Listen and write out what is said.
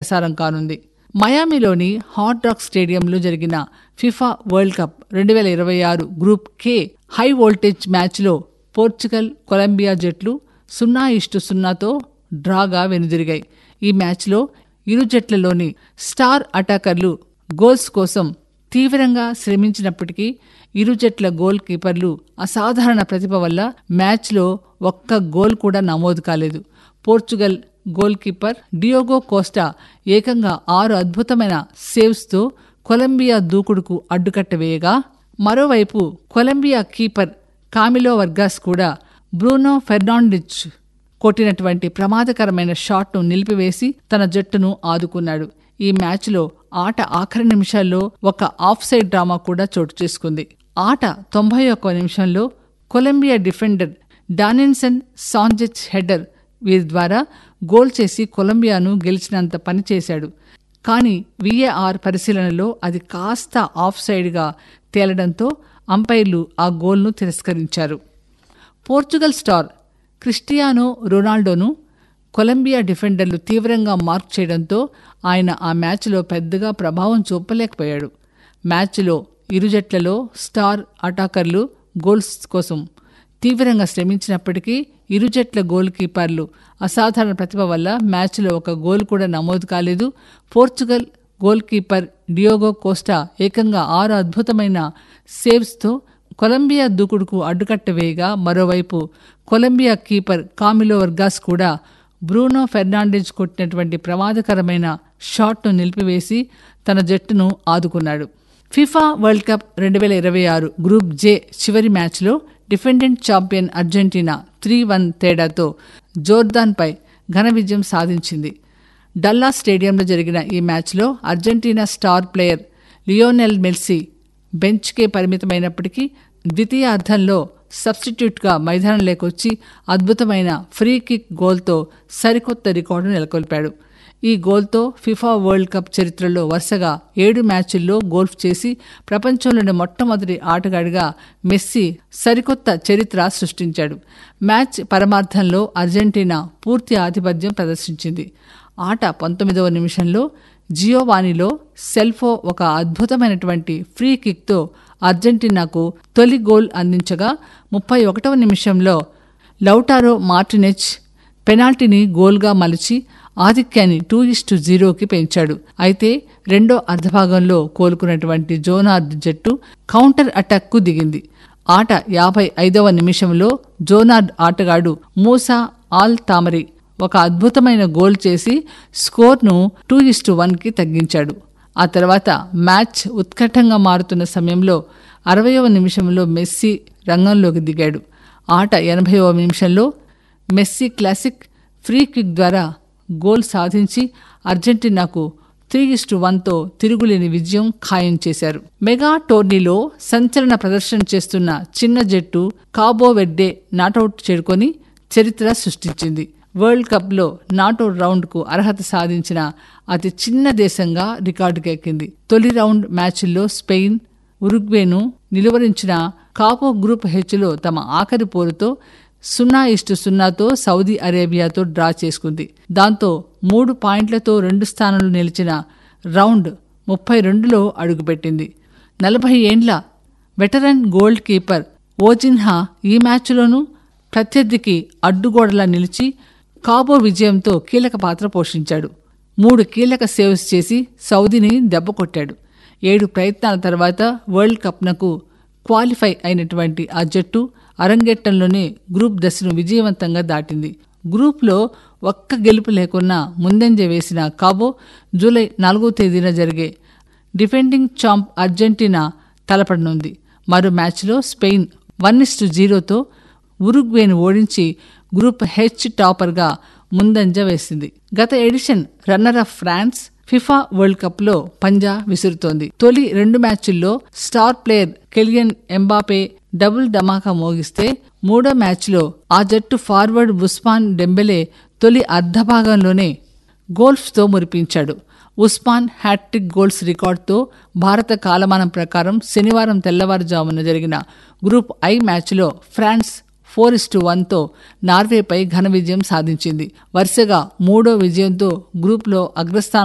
ప్రసారం కానుంది మయామిలోని hot rock స్టేడియంలో జరిగిన ఫిఫా వరల్డ్ కప్ రెండు వేల ఇరవై ఆరు గ్రూప్ కే హై వోల్టేజ్ మ్యాచ్లో పోర్చుగల్ కొలంబియా జట్లు సున్నా ఇష్టు సున్నాతో డ్రాగా వెనుదిరిగాయి ఈ మ్యాచ్లో ఇరు జట్లలోని స్టార్ అటాకర్లు గోల్స్ కోసం తీవ్రంగా శ్రమించినప్పటికీ ఇరు జట్ల గోల్ కీపర్లు అసాధారణ ప్రతిభ వల్ల మ్యాచ్లో ఒక్క గోల్ కూడా నమోదు కాలేదు Portugal goalkeeper Diogo Costa ఏకంగా ఆరు అద్భుతమైన సేవ్స్తో కొలంబియా దూకుడుకు అడ్డుకట్ట వేయగా మరోవైపు కొలంబియా కీపర్ కామిలో వర్గాస్ కూడా బ్రూనో ఫెర్నాండిచ్ కొట్టినటువంటి ప్రమాదకరమైన షాట్ను నిలిపివేసి తన జట్టును ఆదుకున్నాడు ఈ మ్యాచ్లో ఆట ఆఖరి నిమిషాల్లో ఒక ఆఫ్ సైడ్ డ్రామా కూడా చోటు చేసుకుంది ఆట తొంభై ఒక్క నిమిషంలో Colombia defender Davinson Sanchez header వీరి ద్వారా గోల్ చేసి కొలంబియాను గెలిచినంత పని చేశాడు కానీ వీఏఆర్ పరిశీలనలో అది కాస్త ఆఫ్ సైడ్గా తేలడంతో అంపైర్లు ఆ గోల్ను తిరస్కరించారు పోర్చుగల్ స్టార్ క్రిస్టియానో రొనాల్డోను కొలంబియా డిఫెండర్లు తీవ్రంగా మార్క్ చేయడంతో ఆయన ఆ మ్యాచ్లో పెద్దగా ప్రభావం చూపలేకపోయాడు మ్యాచ్లో ఇరు జట్లలో స్టార్ అటాకర్లు గోల్స్ కోసం తీవ్రంగా శ్రమించినప్పటికీ ఇరు జట్ల గోల్ కీపర్లు అసాధారణ ప్రతిభ వల్ల మ్యాచ్లో ఒక గోల్ కూడా నమోదు కాలేదు Portugal goalkeeper Diogo Costa ఏకంగా ఆరు అద్భుతమైన సేవ్స్తో కొలంబియా దూకుడుకు అడ్డుకట్ట వేయగా మరోవైపు కొలంబియా కీపర్ కామిలో వర్గాస్ కూడా బ్రూనో ఫెర్నాండెజ్ కొట్టినటువంటి ప్రమాదకరమైన షాట్ను నిలిపివేసి తన జట్టును ఆదుకున్నాడు ఫిఫా వరల్డ్ కప్ రెండు వేల ఇరవై ఆరు గ్రూప్ జే చివరి మ్యాచ్లో defendant champion Argentina three one తేడాతో జోర్దాన్పై ఘన విజయం సాధించింది డల్లా స్టేడియంలో జరిగిన ఈ మ్యాచ్లో Argentina star player Lionel Messi బెంచ్కే పరిమితమైనప్పటికీ ద్వితీయార్థంలో సబ్స్టిట్యూట్గా మైదానంలోకి వచ్చి అద్భుతమైన ఫ్రీ కిక్ గోల్తో సరికొత్త రికార్డు నెలకొల్పాడు ఈ గోల్తో ఫిఫా వరల్డ్ కప్ చరిత్రలో వరుసగా ఏడు మ్యాచుల్లో గోల్ఫ్ చేసి ప్రపంచంలోని మొట్టమొదటి ఆటగాడిగా మెస్సీ సరికొత్త చరిత్ర సృష్టించాడు మ్యాచ్ పరమార్థంలో అర్జెంటీనా పూర్తి ఆధిపత్యం ప్రదర్శించింది ఆట పంతొమ్మిదవ నిమిషంలో జియోవానిలో సెల్ఫో ఒక అద్భుతమైనటువంటి ఫ్రీ కిక్తో అర్జెంటీనాకు తొలి గోల్ అందించగా ముప్పై ఒకటవ నిమిషంలో లౌటారో మార్టినెచ్ పెనాల్టీని గోల్గా మలిచి ఆధిక్యాన్ని టూ ఇస్ టు జీరోకి పెంచాడు అయితే రెండో అర్ధభాగంలో కోలుకున్నటువంటి జోనార్డ్ జట్టు కౌంటర్ అటాక్కు దిగింది ఆట యాభై ఐదవ నిమిషంలో జోనార్డ్ ఆటగాడు మూసా ఆల్ తామరి ఒక అద్భుతమైన గోల్ చేసి స్కోర్ను టూ ఇస్ టు వన్కి తగ్గించాడు ఆ తర్వాత మ్యాచ్ ఉత్కటంగా మారుతున్న సమయంలో అరవయవ నిమిషంలో మెస్సీ రంగంలోకి దిగాడు ఆట ఎనభైవ నిమిషంలో మెస్సీ క్లాసిక్ ఫ్రీ కిక్ ద్వారా గోల్ సాధించి అర్జెంటీనాకు త్రీ ఇస్టు వన్తో తిరుగులేని విజయం ఖాయం చేశారు మెగా టోర్నీలో సంచలన ప్రదర్శన చేస్తున్న చిన్న జట్టు కాబో వెడ్డే నాటౌట్ చేరుకొని చరిత్ర సృష్టించింది వరల్డ్ కప్లో నాటౌట్ రౌండ్కు అర్హత సాధించిన అతి చిన్న దేశంగా రికార్డుకెక్కింది తొలి రౌండ్ మ్యాచ్ల్లో స్పెయిన్ ఉరుగ్వేను నిలువరించిన కాపో గ్రూప్ హెచ్లో తమ ఆఖరి పోరుతో సున్నా ఇష్టు సున్నాతో సౌదీ అరేబియాతో డ్రా చేసుకుంది దాంతో మూడు పాయింట్లతో రెండు స్థానంలో నిలిచిన రౌండ్ ముప్పై రెండులో అడుగుపెట్టింది నలభై ఏండ్ల వెటరన్ గోల్డ్ కీపర్ ఓజిన్హా ఈ మ్యాచ్లోనూ ప్రత్యర్థికి అడ్డుగోడలా నిలిచి కాబో విజయంతో కీలక పాత్ర పోషించాడు మూడు కీలక సేవ్స్ చేసి సౌదీని దెబ్బకొట్టాడు ఏడు ప్రయత్నాల తర్వాత వరల్డ్ కప్నకు క్వాలిఫై అయినటువంటి ఆ జట్టు అరంగేట్టంలోనే గ్రూప్ దశను విజయవంతంగా దాటింది గ్రూప్లో ఒక్క గెలుపు లేకున్నా ముందంజ వేసిన కాబో జూలై నాలుగో తేదీన జరిగే డిఫెండింగ్ చాంప్ అర్జెంటీనా తలపడనుంది మరో మ్యాచ్లో స్పెయిన్ వన్ ఇస్టు జీరోతో ఉరుగ్వేను ఓడించి గ్రూప్ హెచ్ టాపర్గా ముందంజ వేసింది గత edition runner up France FIFA World Cup లో పంజా విసురుతోంది తొలి రెండు మ్యాచ్ల్లో star player Kylian Mbappe double ధమాకా మోగిస్తే మూడో మ్యాచ్లో ఆ జట్టు ఫార్వర్డ్ ఉస్మాన్ డెంబెలే తొలి అర్ధభాగంలోనే గోల్ఫ్తో మురిపించాడు ఉస్మాన్ హ్యాట్రిక్ గోల్స్ రికార్డుతో భారత కాలమానం ప్రకారం శనివారం తెల్లవారుజామున జరిగిన గ్రూప్ ఐ మ్యాచ్లో ఫ్రాన్స్ ఫోర్ ఇస్ టు వన్తో నార్వేపై ఘన విజయం సాధించింది వరుసగా మూడో విజయంతో గ్రూప్లో అగ్రస్థానం